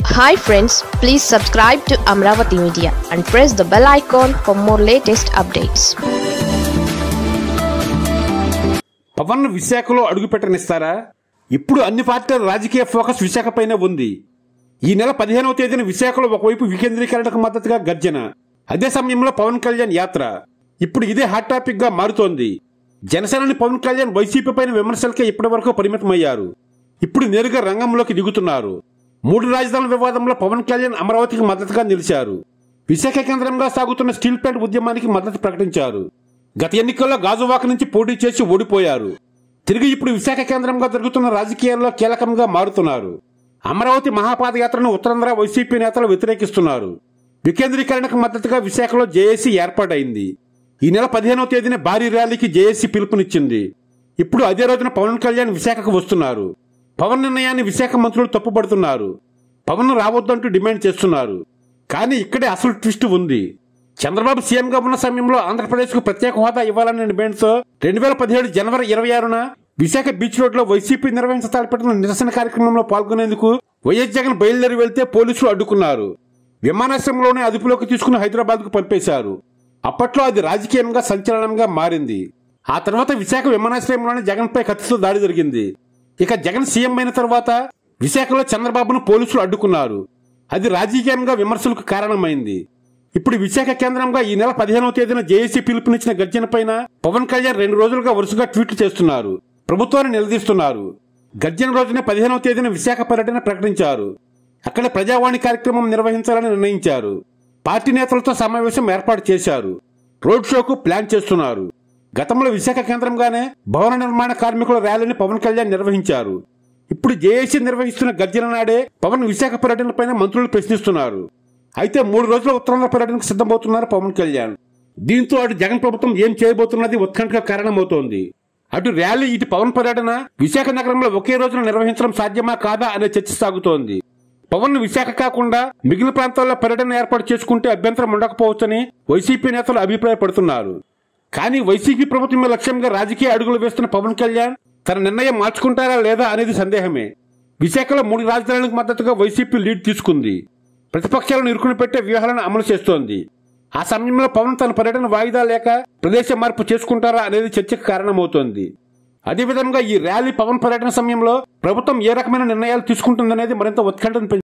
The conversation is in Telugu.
hi friends please subscribe to Amaravati media and press the bell icon for more latest updates Pawan విశాఖలో అడుగుపెట్టనిస్తారా ఇప్పుడు అన్ని పార్టీల రాజకీయ ఫోకస్ విశాఖపైనే ఉంది ఈ నెల పదిహేనవ తేదీన విశాఖలో ఒకవైపు వికేంద్రీకరణకు మద్దతుగా గర్జన అదే సమయంలో పవన్ కళ్యాణ్ యాత్ర ఇప్పుడు ఇదే హాట్ టాపిక్ గా మారుతోంది జనసేనని పవన్ కళ్యాణ్ వైసీపీ పైన విమర్శలకే ఇప్పటి వరకు పరిమితమయ్యారు ఇప్పుడు నేరుగా రంగంలోకి దిగుతున్నారు మూడు రాజధానుల వివాదంలో పవన్ కళ్యాణ్ అమరావతికి మద్దతుగా నిలిచారు విశాఖ కేంద్రంగా సాగుతున్న స్టీల్ ప్లాంట్ ఉద్యమానికి మద్దతు ప్రకటించారు గత ఎన్నికల్లో గాజువాక నుంచి పోటీ చేసి ఓడిపోయారు తిరిగి ఇప్పుడు విశాఖ కేంద్రంగా జరుగుతున్న రాజకీయాల్లో కీలకంగా మారుతున్నారు అమరావతి మహాపాదయాత్రను ఉత్తరాంధ్ర వైసీపీ నేతలు వ్యతిరేకిస్తున్నారు వికేంద్రీకరణకు మద్దతుగా విశాఖలో జేఏసీ ఏర్పాటైంది ఈ నెల పదిహేనవ తేదీన భారీ ర్యాలీకి జేఏసీ పిలుపునిచ్చింది ఇప్పుడు అదే రోజున పవన్ కళ్యాణ్ విశాఖకు వస్తున్నారు పవన్ నిర్ణయాన్ని విశాఖ మంత్రులు తప్పుపడుతున్నారు పవన్ రావద్దంటూ డిమాండ్ చేస్తున్నారు కానీ ఇక్కడే అసలు ట్విస్ట్ ఉంది చంద్రబాబు సీఎంగా ఉన్న సమయంలో ఆంధ్రప్రదేశ్కు ప్రత్యేక హోదా ఇవ్వాలనే డిమాండ్తో రెండు వేల పదిహేడు జనవరి ఇరవై ఆరున విశాఖ బీచ్ రోడ్ లో వైసీపీ నిర్వహించ తలపెట్టిన నిరసన కార్యక్రమంలో పాల్గొనేందుకు వైఎస్ జగన్ బయలుదేరి వెళ్తే పోలీసులు అడ్డుకున్నారు విమానాశ్రయంలోనే అదుపులోకి తీసుకుని హైదరాబాద్ కు పంపేశారు అప్పట్లో అది రాజకీయంగా సంచలనంగా మారింది ఆ తర్వాత విశాఖ విమానాశ్రయంలోనే జగన్ పై కత్తితో దాడి జరిగింది ఇక జగన్ సీఎం అయిన తర్వాత విశాఖలో చంద్రబాబును పోలీసులు అడ్డుకున్నారు అది రాజకీయంగా విమర్శలకు కారణమైంది ఇప్పుడు విశాఖ కేంద్రంగా ఈ నెల పదిహేనవ తేదీన జేఏసీ పిలుపునిచ్చిన గర్జన పైన పవన్ కళ్యాణ్ రెండు రోజులుగా వరుసగా ట్వీట్లు చేస్తున్నారు ప్రభుత్వాన్ని నిలదీస్తున్నారు గర్జన రోజున పదిహేనవ తేదీన విశాఖ పర్యటన ప్రకటించారు అక్కడ ప్రజావాణి కార్యక్రమం నిర్వహించాలని నిర్ణయించారు పార్టీ నేతలతో సమావేశం ఏర్పాటు చేశారు రోడ్ షోకు ప్లాన్ చేస్తున్నారు గతంలో విశాఖ కేంద్రంగానే భవన నిర్మాణ కార్మికుల ర్యాలీని పవన్ కళ్యాణ్ నిర్వహించారు ఇప్పుడు జేఏసీ నిర్వహిస్తున్న గర్జన నాడే పవన్ విశాఖ పర్యటనపైన మంత్రులు ప్రశ్నిస్తున్నారు అయితే మూడు రోజుల ఉత్తరాంధ్ర పర్యటనకు సిద్ధమవుతున్నారు పవన్ కళ్యాణ్ దీంతో అటు జగన్ ప్రభుత్వం ఏం చేయబోతున్నది ఉత్కంఠ కారణమవుతోంది అటు ర్యాలీ ఇటు పవన్ పర్యటన విశాఖ నగరంలో ఒకే రోజున నిర్వహించడం సాధ్యమా కాదా అనే చర్చ సాగుతోంది పవన్ విశాఖ కాకుండా మిగిలిన ప్రాంతాల్లో పర్యటన ఏర్పాటు చేసుకుంటే అభ్యంతరం ఉండకపోవచ్చని వైసీపీ నేతలు అభిప్రాయపడుతున్నారు కానీ వైసీపీ ప్రభుత్వం లక్ష్యంగా రాజకీయ అడుగులు వేస్తున్న పవన్ కళ్యాణ్ తన నిర్ణయం మార్చుకుంటారా లేదా అనేది సందేహమే విశాఖలో మూడు రాజధానులకు మద్దతుగా వైసీపీ లీడ్ తీసుకుంది ప్రతిపక్షాలను ఇరుకుని పెట్టే వ్యూహాలను అమలు చేస్తోంది ఆ సమయంలో పవన్ తన పర్యటన వాయిదా లేక ప్రదేశ మార్పు చేసుకుంటారా అనేది చర్చకు కారణమవుతోంది అదేవిధంగా ఈ ర్యాలీ పవన్ పర్యటన సమయంలో ప్రభుత్వం ఏ రకమైన నిర్ణయాలు తీసుకుంటుందనేది మరింత ఉత్కంఠను పెంచుతుంది